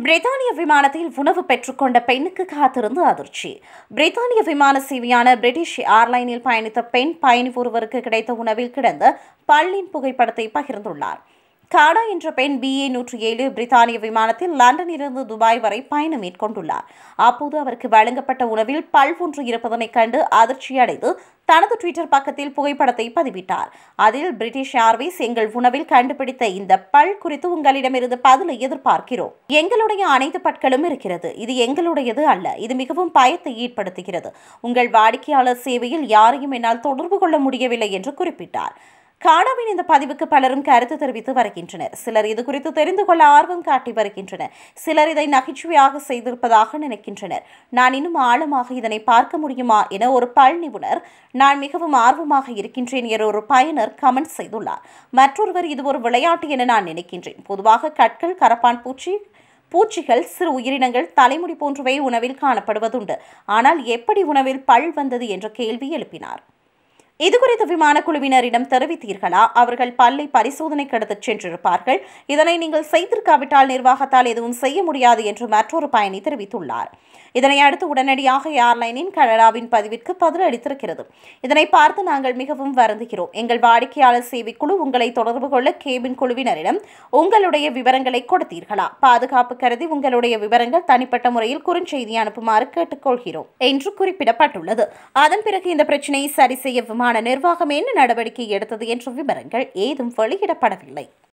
பிரித்தானிய விமானத்தில் உணவு பெற்றுக்கொண்ட பெண்ணுக்கு காத்திருந்து அதிர்ச்சி பிரித்தானிய விமான சேவையான பிரிட்டிஷ் ஏர்லைனில் பயணித்த பெண் பயணி ஒருவருக்கு கிடைத்த உணவில் கிடந்த பல்லின் புகைப்படத்தை பகிர்ந்துள்ளார் காடா என்ற பெண் பிஏ நூற்றி ஏழு பிரித்தானிய விமானத்தில் லண்டனிலிருந்து துபாய் வரை பயணம் மேற்கொண்டுள்ளார் அப்போது அவருக்கு வழங்கப்பட்ட உணவில் பல் ஒன்று இருப்பதனைக் கண்டு அதிர்ச்சியடைந்து தனது ட்விட்டர் பக்கத்தில் புகைப்படத்தை பதிவிட்டார் அதில் பிரிட்டிஷ் ஏர்வேஸ் எங்கள் உணவில் கண்டுபிடித்த இந்த பல் குறித்து உங்களிடமிருந்து பதிலை எதிர்பார்க்கிறோம் எங்களுடைய அனைத்து பற்களும் இருக்கிறது இது எங்களுடையது அல்ல இது மிகவும் பயத்தை ஏற்படுத்துகிறது உங்கள் வாடிக்கையாளர் சேவையில் யாரையும் என்னால் தொடர்பு கொள்ள முடியவில்லை என்று குறிப்பிட்டார் கானாவின் இந்த பதிவுக்கு பலரும் கருத்து தெரிவித்து வருகின்றனர் சிலர் இது குறித்து தெரிந்து கொள்ள ஆர்வம் காட்டி வருகின்றனர் சிலர் இதை நகைச்சுவையாக செய்திருப்பதாக நினைக்கின்றனர் நான் இன்னும் ஆழமாக இதனை பார்க்க முடியுமா என ஒரு பல் நிபுணர் நான் மிகவும் ஆர்வமாக இருக்கின்றேன் என ஒரு பயனர் கமெண்ட் செய்துள்ளார் மற்றொருவர் இது ஒரு விளையாட்டு என நான் நினைக்கின்றேன் பொதுவாக கற்கள் கரப்பான் பூச்சி பூச்சிகள் சிறு உயிரினங்கள் தலைமுடி போன்றவை உணவில் காணப்படுவதுண்டு ஆனால் எப்படி உணவில் பல் வந்தது என்ற கேள்வி எழுப்பினார் இதுகுறித்து விமான குழுவினரிடம் தெரிவித்தீர்களா அவர்கள் பல்லை பரிசோதனைக்கு எடுத்துச் சென்றிருப்பார்கள் இதனை நீங்கள் செய்திருக்காவிட்டால் நிர்வாகத்தால் எதுவும் செய்ய முடியாது என்று மற்றொரு பயணி தெரிவித்துள்ளார் இதனை அடுத்து உடனடியாக ஏர்லைனின் கனடாவின் பதிவிற்கு பதில் அளித்திருக்கிறது இதனை பார்த்து நாங்கள் மிகவும் வருந்துகிறோம் எங்கள் வாடிக்கையாளர் சேவை குழு உங்களை தொடர்பு கொள்ள கேபின் குழுவினரிடம் உங்களுடைய விவரங்களை கொடுத்தீர்களா பாதுகாப்பு கருதி உங்களுடைய விவரங்கள் தனிப்பட்ட முறையில் குறுஞ்செய்தி அனுப்புமாறு கேட்டுக்கொள்கிறோம் என்று குறிப்பிடப்பட்டுள்ளது அதன் பிறகு இந்த பிரச்சினையை சரி செய்ய விமான நிர்வாகம் என்ன நடவடிக்கை எடுத்தது என்ற விவரங்கள் ஏதும் வெளியிடப்படவில்லை